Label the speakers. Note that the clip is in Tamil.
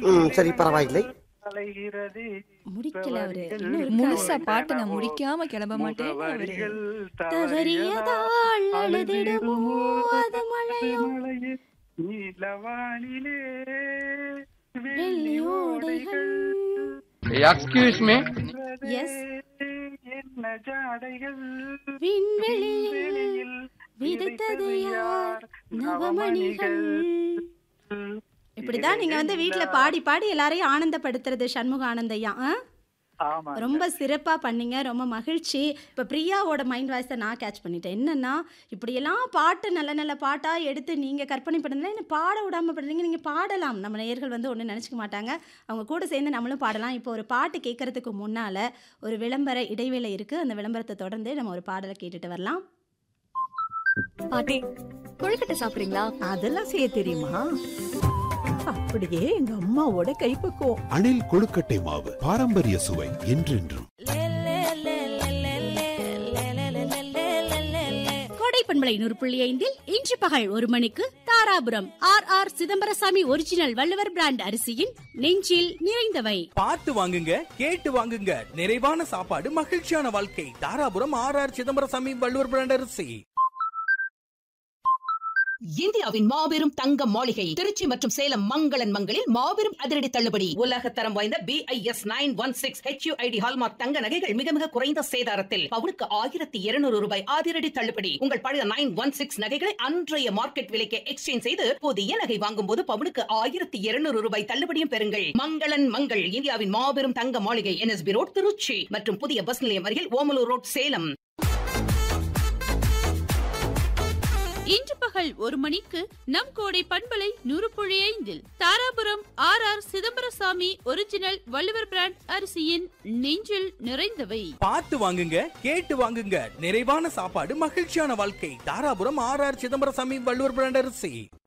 Speaker 1: ம், சரி பரவாயில்லை
Speaker 2: அலைகிறது
Speaker 3: முடிக்கல அவரு இன்னும் இருக்காரு.
Speaker 4: முழுசா பாட்டு நான் முடிக்காம கிளம்ப மாட்டேன் அவரு
Speaker 2: வரிகள்
Speaker 3: தவறியதால் அழுதிடுமோ அது மழையோ
Speaker 2: மழையே நீலவானிலே
Speaker 3: வெள்ளி ஓடைகள்
Speaker 5: எக்ஸ்கியூஸ் மீ
Speaker 3: Yes.
Speaker 2: என்ன ஜாடைகள்
Speaker 3: விண்வெளியில்
Speaker 2: வெளியில்
Speaker 3: விதைத்தது யார் நவமணிகள் இப்படிதான் நீங்க வந்து வீட்ல பாடி பாடி எல்லாரையும் ஆனந்தப்படுத்துறது சண்முக ஆனந்தையா ஆ?
Speaker 2: ஆமா
Speaker 3: ரொம்ப சிறப்பா பண்ணீங்க ரொம்ப மகிழ்ச்சி இப்ப பிரியாவோட மைண்ட் வாய்ஸை நான் கேட்ச் பண்ணிட்டேன் என்னன்னா இப்படியெல்லாம் பாட்டு நல்ல நல்ல பாட்டா எடுத்து நீங்க கற்பனை பண்ணதுல என்ன பாட விடாம பண்றீங்க நீங்க பாடலாம் நம்ம நேயர்கள் வந்து ஒன்றும் நினைச்சுக்க மாட்டாங்க அவங்க கூட சேர்ந்து நம்மளும் பாடலாம் இப்போ ஒரு பாட்டு கேட்கறதுக்கு முன்னால ஒரு விளம்பர இடைவேளை இருக்கு அந்த விளம்பரத்தை தொடர்ந்து நம்ம ஒரு பாடலை கேட்டுட்டு வரலாம்
Speaker 4: பாட்டி கொழுக்கட்டை சாப்பிடுறீங்களா
Speaker 6: அதெல்லாம் செய்ய தெரியுமா அப்படியே எங்க அம்மாவோட கைப்பக்குவம்
Speaker 7: அணில் கொழுக்கட்டை மாவு பாரம்பரிய சுவை என்றென்றும்
Speaker 8: கோடை பண்பலை நூறு புள்ளி ஐந்தில் இன்று பகல் ஒரு மணிக்கு Dharapuram R R Chidambarasamy original Valluvar brand அரிசியின் நெஞ்சில் நிறைந்தவை
Speaker 9: பார்த்து வாங்குங்க கேட்டு வாங்குங்க நிறைவான சாப்பாடு மகிழ்ச்சியான வாழ்க்கை Dharapuram R R Chidambarasamy Valluvar brand அரிசி
Speaker 10: இந்தியாவின் மாபெரும் தங்க மாளிகை திருச்சி மற்றும் சேலம் மங்களன் மங்களில் மாபெரும் அதிரடி தள்ளுபடி உலக தரம் வாய்ந்த B I S nine one six HUID hallmark தங்க நகைகள் மிக மிக குறைந்த சேதாரத்தில் பவுனுக்கு ஆயிரத்தி இருநூறு ரூபாய் அதிரடி தள்ளுபடி உங்கள் பழைய நைன் ஒன் சிக்ஸ் நகைகளை அன்றைய மார்க்கெட் விலைக்கு எக்ஸ்சேஞ்ச் செய்து புதிய நகை வாங்கும் போது பவுனுக்கு ஆயிரத்தி இருநூறு ரூபாய் தள்ளுபடியும் பெறுங்கள் மங்களன் மங்கள் இந்தியாவின் மாபெரும் தங்க மாளிகை என்எஸ்பி ரோட் திருச்சி மற்றும் புதிய பஸ் நிலையம் அருகில் ஓமலூர் ரோட் சேலம்
Speaker 8: இன்று பகல் ஒரு மணிக்கு நம் கோடை பண்பலை நூறு புள்ளி ஐந்தில் Dharapuram R R Chidambarasamy original Valluvar brand அரிசியின் நெஞ்சில் நிறைந்தவை
Speaker 9: பார்த்து வாங்குங்க கேட்டு வாங்குங்க நிறைவான சாப்பாடு மகிழ்ச்சியான வாழ்க்கை Dharapuram R R Chidambarasamy Valluvar brand அரிசி